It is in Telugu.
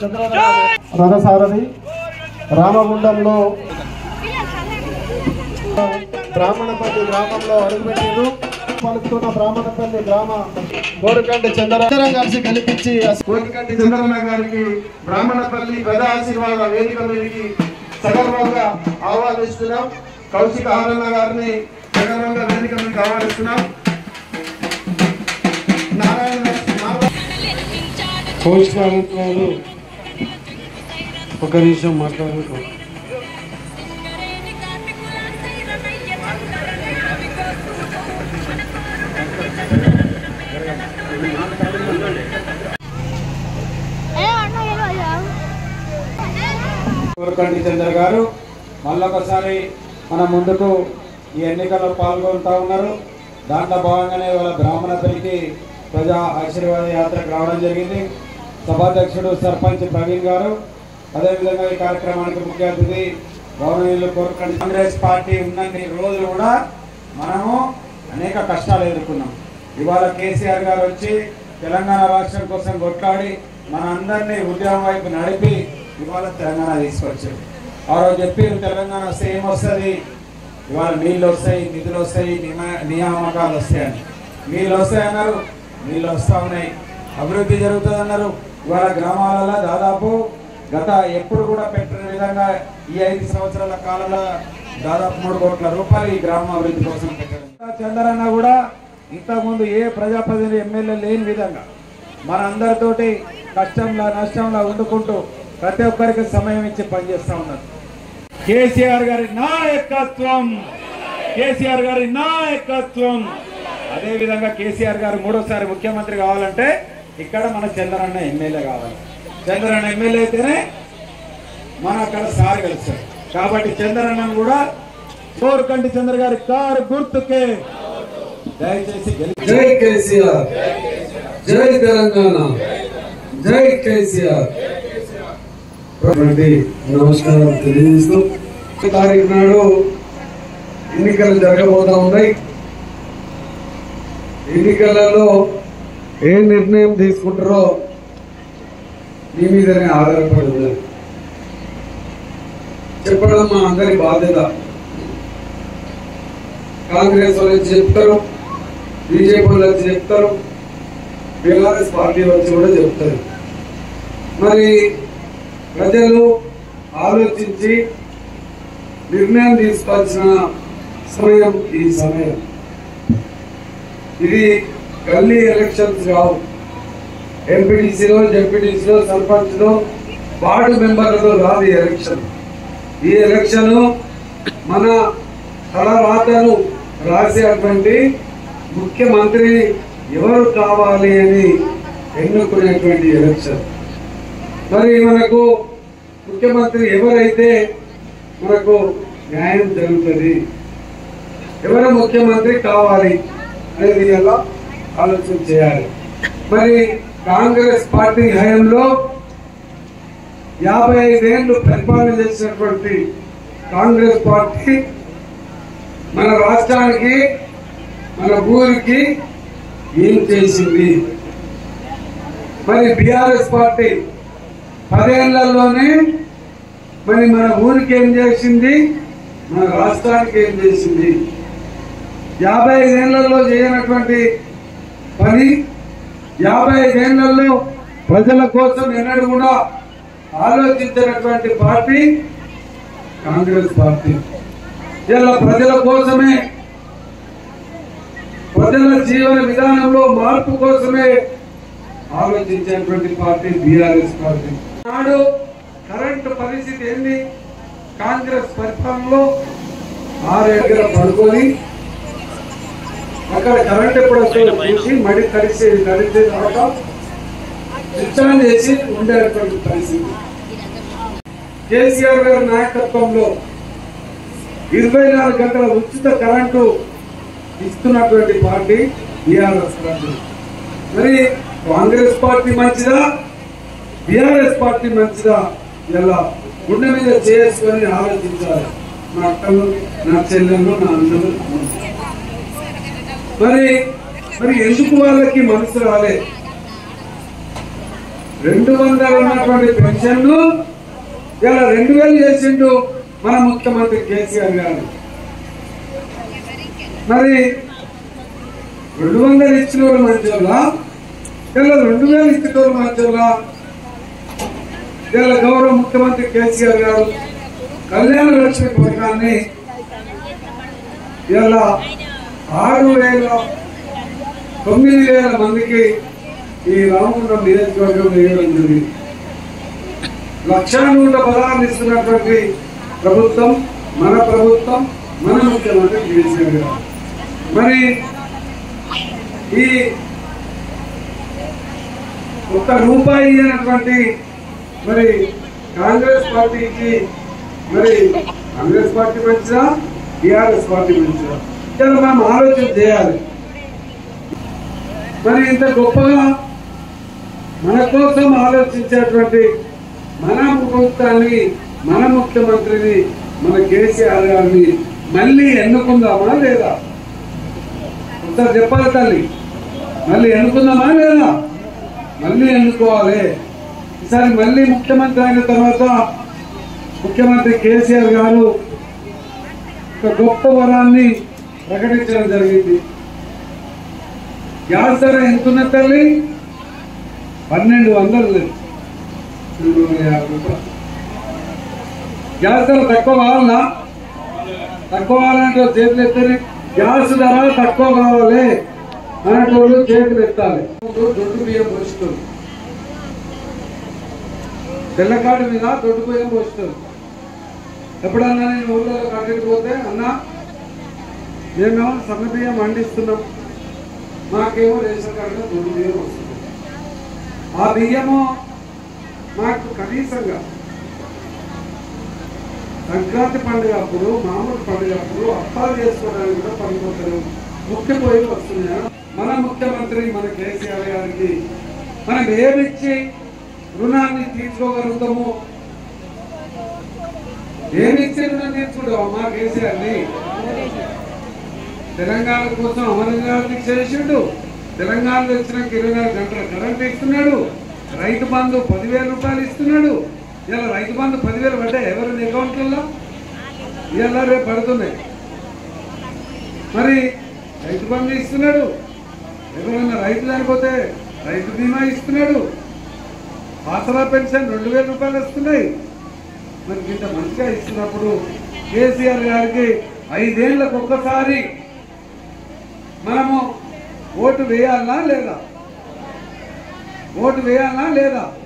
రథసారథి రామగుండంలో బ్రాహ్మణపల్లి గ్రామంలో అడుగుపెట్టారు పలుకుతున్న బ్రాహ్మణపల్లి గ్రామ కోరికంటి చంద్రం కలిసి కల్పించి కోరికంటి చంద్రన్న గారికి బ్రాహ్మణపల్లి ప్రజా ఆశీర్వాద వేదిక మీదకి సగర్వంగా ఆహ్వానిస్తున్నాం కౌశిక ఆరన్న గారిని సగర్వంగా వేదిక మీదకి ఆహ్వానిస్తున్నాం నారాయణ నారాయణ పోస్ట్ ప్రభుత్వాలు ఒక నిమిషం మాట్లాడుకో కోరకంటి చంద్ర గారు మళ్ళొకసారి మన ముందుకు ఈ ఎన్నికల్లో పాల్గొంటా ఉన్నారు దాంట్లో భాగంగానే వాళ్ళ బ్రాహ్మణ తల్లికి ప్రజా ఆశీర్వాద యాత్రకు రావడం జరిగింది సభాధ్యక్షుడు సర్పంచ్ ప్రవీణ్ గారు అదేవిధంగా ఈ కార్యక్రమానికి ముఖ్య అతిథి గౌరవనీయులు కోరకండి కాంగ్రెస్ పార్టీ ఉన్నన్ని రోజులు కూడా మనము అనేక కష్టాలు ఎదుర్కొన్నాం ఇవాళ కేసీఆర్ గారు వచ్చి తెలంగాణ రాష్ట్రం కోసం కొట్లాడి మన అందరినీ ఉద్యమం వైపు నడిపి ఇవాళ తెలంగాణ తీసుకొచ్చారు ఆ రోజు చెప్పి తెలంగాణ సేమ్ వస్తుంది ఇవాళ నీళ్ళు వస్తాయి నిధులు వస్తాయి నియమ- నియామకాలు వస్తాయని నీళ్ళు వస్తాయి అన్నారు నీళ్ళు వస్తా ఉన్నాయి అభివృద్ధి జరుగుతుంది అన్నారు ఇవాళ గ్రామాలలో దాదాపు గత ఎప్పుడు కూడా పెట్టిన విధంగా ఈ ఐదు సంవత్సరాల కాలంలో దాదాపు మూడు కోట్ల రూపాయలు ఈ గ్రామ అభివృద్ధి కోసం పెట్టారు చంద్రన్న కూడా ఇంతకుముందు ఏ ప్రజాప్రతినిధి ఎమ్మెల్యే లేని విధంగా మన అందరితోటి కష్టంలో నష్టంలో వండుకుంటూ ప్రతి ఒక్కరికి సమయం ఇచ్చి పనిచేస్తా ఉన్నారు కేసీఆర్ గారి నాయకత్వం కేసీఆర్ గారి నాయకత్వం అదే విధంగా కేసీఆర్ గారు మూడోసారి ముఖ్యమంత్రి కావాలంటే ఇక్కడ మన చంద్రన్న ఎమ్మెల్యే కావాలి చంద్రన్న ఎమ్మెల్యే అయితేనే మన అక్కడ సార్ కలుస్తారు కాబట్టి చంద్రన్న కూడా కోరుకంటి చంద్ర గారి కారు గుర్తుకే దయచేసి గెలిపి జై కేసీఆర్ జై తెలంగాణ జై కేసీఆర్ నమస్కారం తెలియజేస్తూ ఈ తారీఖు నాడు ఎన్నికలు జరగబోతా ఉన్నాయి ఎన్నికలలో ఏ నిర్ణయం తీసుకుంటారో మీ మీదనే ఆధారపడి ఉన్నది చెప్పడం మా అందరి బాధ్యత కాంగ్రెస్ వాళ్ళు వచ్చి చెప్తారు బీజేపీ వాళ్ళు వచ్చి చెప్తారు బీఆర్ఎస్ పార్టీ వచ్చి కూడా చెప్తారు మరి ప్రజలు ఆలోచించి నిర్ణయం తీసుకోవాల్సిన సమయం ఈ సమయం ఇది గల్లీ ఎలక్షన్స్ కావు ఎంపీటీసీలో జెడ్పీటీసీలో సర్పంచ్లో వార్డు మెంబర్లతో రాదు ఈ ఎలక్షన్ ఈ ఎలక్షన్ మన తలరాతను రాసేటువంటి ముఖ్యమంత్రి ఎవరు కావాలి అని ఎన్నుకునేటువంటి ఎలక్షన్ మరి మనకు ముఖ్యమంత్రి ఎవరైతే మనకు న్యాయం జరుగుతుంది ఎవరు ముఖ్యమంత్రి కావాలి అనేది ఎలా ఆలోచన చేయాలి మరి కాంగ్రెస్ పార్టీ హయాంలో యాభై ఐదేళ్లు పరిపాలన చేసినటువంటి కాంగ్రెస్ పార్టీ మన రాష్ట్రానికి మన ఊరికి ఏం చేసింది మరి బీఆర్ఎస్ పార్టీ పదేళ్లలోనే మరి మన ఊరికి ఏం చేసింది మన రాష్ట్రానికి ఏం చేసింది యాభై ఐదేళ్లలో చేయనటువంటి పని యాభై ఐదేళ్లలో ప్రజల కోసం ఎన్నడూ కూడా ఆలోచించినటువంటి పార్టీ కాంగ్రెస్ పార్టీ ఇలా ప్రజల కోసమే ప్రజల జీవన విధానంలో మార్పు కోసమే ఆలోచించేటువంటి పార్టీ బీఆర్ఎస్ పార్టీ నాడు కరెంట్ పరిస్థితి ఏంది కాంగ్రెస్ పరిపాలనలో ఆరు దగ్గర పడుకొని అక్కడ కరెంట్ ఎప్పుడు వస్తుందో చూసి మడి తడిసి తడిసిన తర్వాత స్విచ్ ఆన్ చేసి ఉండేటువంటి పరిస్థితి కేసీఆర్ గారి నాయకత్వంలో ఇరవై నాలుగు గంటల ఉచిత కరెంటు ఇస్తున్నటువంటి పార్టీ బీఆర్ఎస్ పార్టీ మరి కాంగ్రెస్ పార్టీ మంచిదా బీఆర్ఎస్ పార్టీ మంచిదా ఇలా గుండె మీద చేసుకొని ఆలోచించాలి నా అక్కలు నా చెల్లెళ్ళు నా అన్నలు మరి మరి ఎందుకు వాళ్ళకి మనసు రాలే రెండు వందలు ఉన్నటువంటి పెన్షన్లు ఇలా రెండు వేలు చేసిండు మన ముఖ్యమంత్రి కేసీఆర్ గారు మరి రెండు వందలు ఇచ్చిన వాళ్ళు మంచోళ్ళ ఇలా రెండు వేలు ఇచ్చిన వాళ్ళు మంచోళ్ళ ఇలా గౌరవ ముఖ్యమంత్రి కేసీఆర్ గారు కళ్యాణ లక్ష్మి పథకాన్ని ఇలా ఆరు వేల తొమ్మిది వేల మందికి ఈ రామగుండం నియోజకవర్గం వేయడం జరిగింది లక్ష నూట పదహారు ఇస్తున్నటువంటి ప్రభుత్వం మన ప్రభుత్వం మన ముఖ్యమంత్రి కేసీఆర్ గారు మరి ఈ ఒక్క రూపాయి అయినటువంటి మరి కాంగ్రెస్ పార్టీకి మరి కాంగ్రెస్ పార్టీ మంచిదా టిఆర్ఎస్ పార్టీ మంచిదా ఇలా మనం ఆలోచన చేయాలి మరి ఇంత గొప్పగా మన కోసం ఆలోచించేటువంటి మన ప్రభుత్వాన్ని మన ముఖ్యమంత్రిని మన కేసీఆర్ గారిని మళ్ళీ ఎన్నుకుందామా లేదా ఒకసారి చెప్పాలి తల్లి మళ్ళీ ఎన్నుకుందామా లేదా మళ్ళీ ఎన్నుకోవాలి ఈసారి మళ్ళీ ముఖ్యమంత్రి అయిన తర్వాత ముఖ్యమంత్రి కేసీఆర్ గారు ఒక గొప్ప వరాన్ని ప్రకటించడం జరిగింది గ్యాస్ ధర ఎంతున్న తల్లి పన్నెండు వందలు లేదు రెండు వందల యాభై రూపాయలు. గ్యాస్ ధర తక్కువ కావాలా తక్కువ కావాలంటే చేతులు ఎత్తారు గ్యాస్ ధర తక్కువ కావాలి అనేటోళ్ళు చేతులు ఎత్తాలి దొడ్డు బియ్యం పోస్తుంది తెల్లకాడు మీద దొడ్డు బియ్యం పోస్తుంది ఎప్పుడన్నా నేను ఊళ్ళో కట్టెకి పోతే అన్నా మేము సన్న బియ్యం వండిస్తున్నాం మాకేమో రేషన్ కార్డులో దొడ్డు బియ్యం వస్తుంది ఆ బియ్యము మాకు కనీసంగా సంక్రాంతి పండుగ అప్పుడు మామూలు పండుగ అప్పుడు అప్పాలు చేసుకోవడానికి కూడా పనిపోతారు ముఖ్య పోయి వస్తున్నాయి మన ముఖ్యమంత్రి మన కేసీఆర్ గారికి మనం ఏమిచ్చి రుణాన్ని తీర్చుకోగలుగుతాము ఏమిచ్చి రుణం తీర్చుకుంటాం మా కేసీఆర్ని తెలంగాణ కోసం అమరనాథ్ చేసిండు తెలంగాణలో వచ్చినాక ఇరవై నాలుగు గంటల కరెంట్ ఇస్తున్నాడు రైతు బంధు పదివేల రూపాయలు ఇస్తున్నాడు ఇలా రైతు బంధు పదివేలు పడ్డాయి ఎవరి అకౌంట్లలో ఇలా రేపు పడుతున్నాయి మరి రైతు బంధు ఇస్తున్నాడు ఎవరైనా రైతు చనిపోతే రైతు బీమా ఇస్తున్నాడు ఆసరా పెన్షన్ రెండు వేల రూపాయలు వస్తున్నాయి మరి ఇంత మంచిగా ఇస్తున్నప్పుడు కేసీఆర్ గారికి ఐదేళ్లకు ఒక్కసారి మనము ఓటు వేయాలనా లేదా ఓటు వేయాలనా లేదా